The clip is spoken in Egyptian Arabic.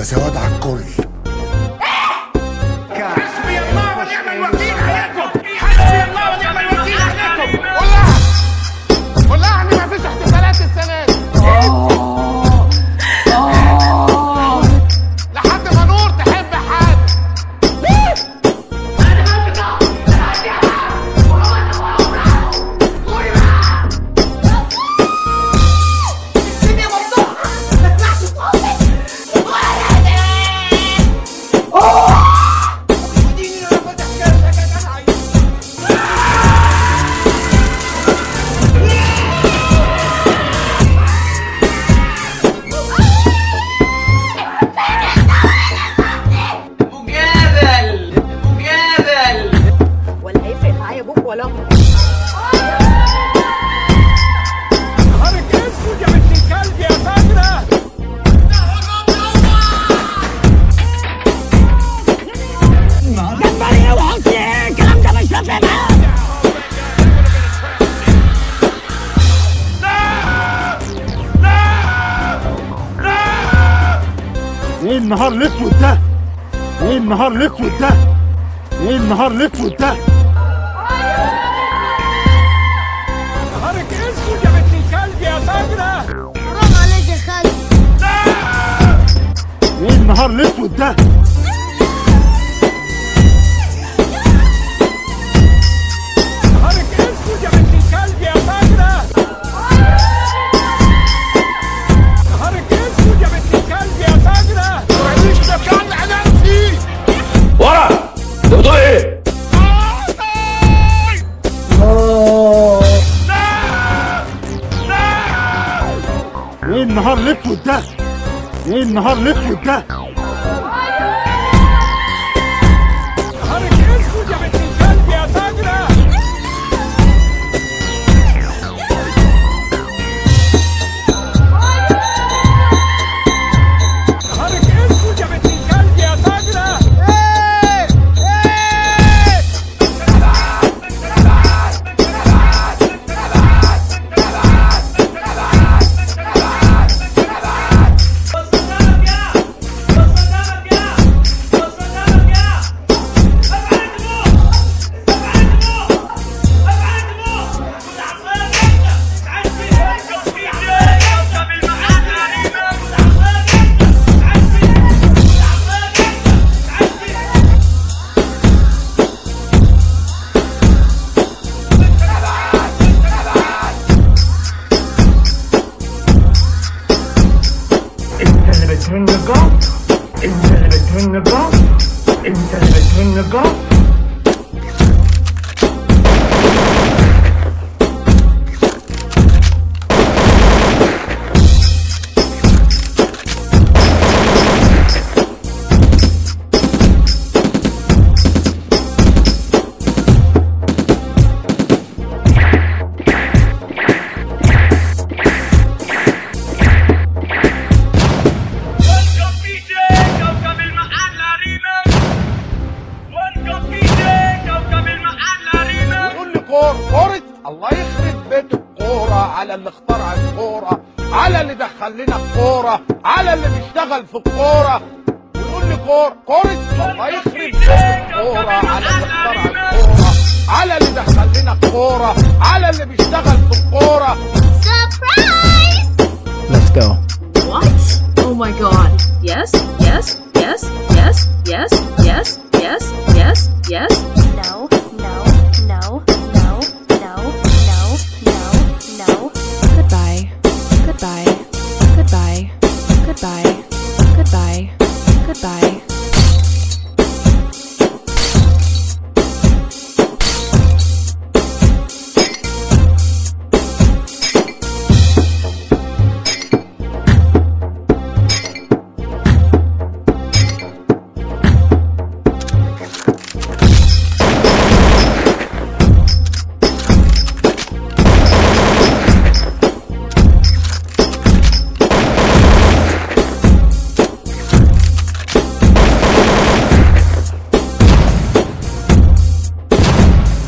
يبقى سواد على الكل حسبي الله ونعم الوكيل عليكم حسبي الله ونعم الوكيل عليكم قولها قولها ان مفيش احتفالات السنه دي لحد ما نور تحب حاجه الدنيا مفتوحة ما تسمعش صوتي وديني انا فاتح كده كده عايز مجادل مجادل ولا هيفرق معايا ابوك ولا امك نهارك اسود يا بنت الكلب يا فجره ايه النهار الاسود ده ايه النهار الاسود ده ايه النهار الاسود ده نهارك اسود يا بنت الكلب يا فجره حرام عليك يا خالد ايه النهار الاسود ده نهارك اسود يا بنت الكلب يا فجره نهارك اسود يا بنت الكلب يا فجره ماليش مكان انام فيه ورا انت بتقول ايه؟ ايه النهار الاسود ده ايه النهار الاسود ده نهارك اسود يا بنت الكلب يا فجره نهارك اسود يا بنت الكلب يا فجره ايه ايه انت اللي بتهن الجار انت اللي بتهن الجار انت اللي بتهن الجار يقول لي كورة كورة الله يخرب بيت الكورة على اللي اخترع الكورة على اللي دخل لنا الكورة على اللي بيشتغل في الكورة ويقول لي كورة كورة الله يخرب بيت الكورة على اللي اخترع الكورة على اللي دخل لنا الكورة على اللي بيشتغل في الكورة سربرايز Let's go. What? Oh my god. Yes, yes, yes, yes, yes, yes, yes, yes, yes,